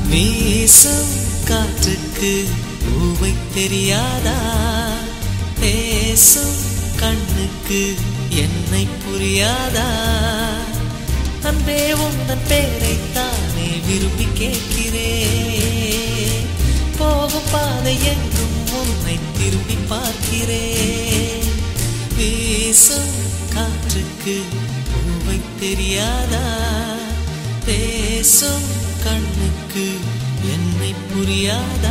வீசும் காற்றுக்கு பூவை தெரியாதா பேசும் கண்ணுக்கு என்னை புரியாதா அன்பே உந்தன் பேரை தானே விரும்பி கேட்கிறேன் போகும் பாதை எங்கும் உன்னை திரும்பி பார்க்கிறேன் வீசும் காற்றுக்கு பூவை தெரியாதா பேசும் கண்ணுக்கு என்னை புரியாதா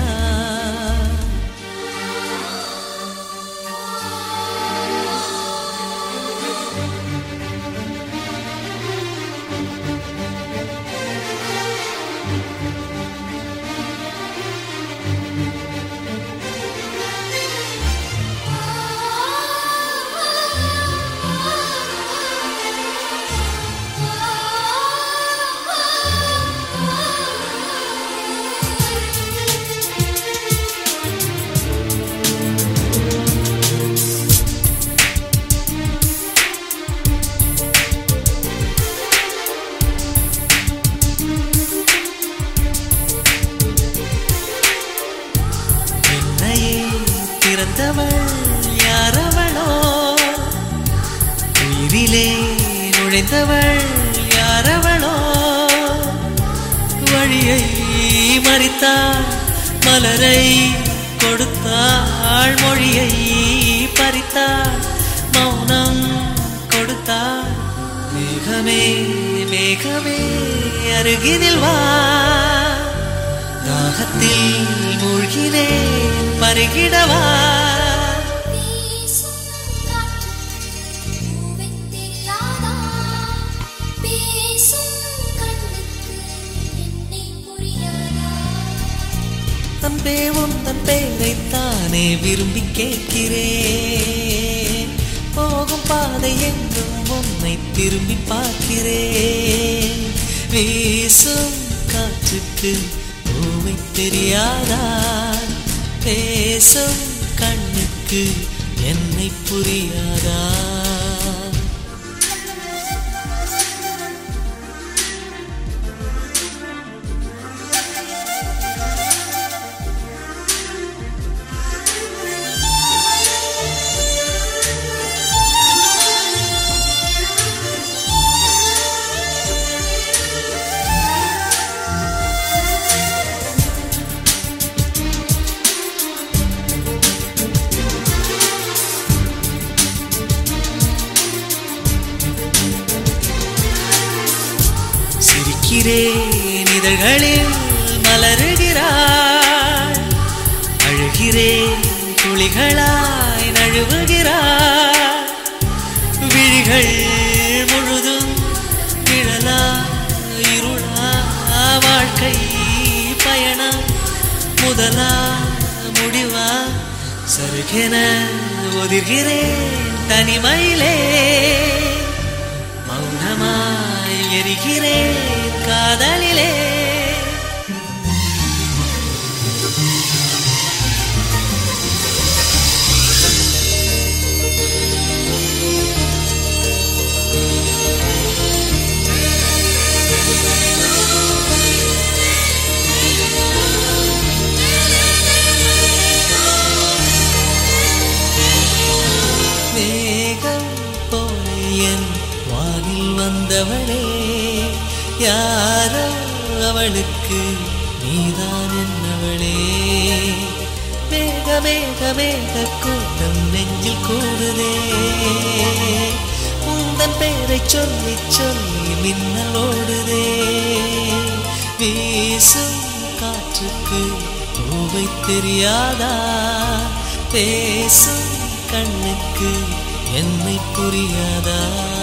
என்னையே பிறந்தவள் யாரவளோ உயிரிலே நுழைந்தவள் யாரவளோ வழியை மறித்தாள் மலரை கொடுத்தாள் மொழியை பறித்தாள் மௌனம் கொடுத்தாள் மேகமே மேகமே அருகினில் வா தாகத்தில் மூழ்கினேன் பருகிடவா பேசும் காற்றுக்கு பூவை தெரியாதா பேசும் கண்ணுக்கு என்னை புரியாதா அன்பே உந்தன் பேரைத்தானே விரும்பி கேட்கிறேன் போகும் பாதை எங்கும் உன்னை திரும்பி பார்க்கிறேன் வீசும் காற்றுக்கு பூவை தெரியாதா பேசும் கண்ணுக்கு என்னை புரியாதா சிரிக்கிறேன் இதழ்களில் மலருகிறாள் அழுகிறேன் துளிகளாய் நழுவுகிறாள் விழிகள் முழுதும் நிழலா இருளா வாழ்க்கை பயணம் முதலா முடிவா சருகென ஒதிர்கிறேன் தனிமையிலே மௌனமாய் எரிகிறேன் காதலிலே மேகம் போல என் வானில் வந்தவளே யாரோ அவளுக்கு நீதான் என்னவளே மேக மேக மேக கூட்டம் நெஞ்சில் கூடுதே உந்தன் பேரை சொல்லி சொல்லி மின்னல் ஓடுதே வீசும் காற்றுக்கு பூவை தெரியாதா பேசும் கண்ணுக்கு என்னை புரியாதா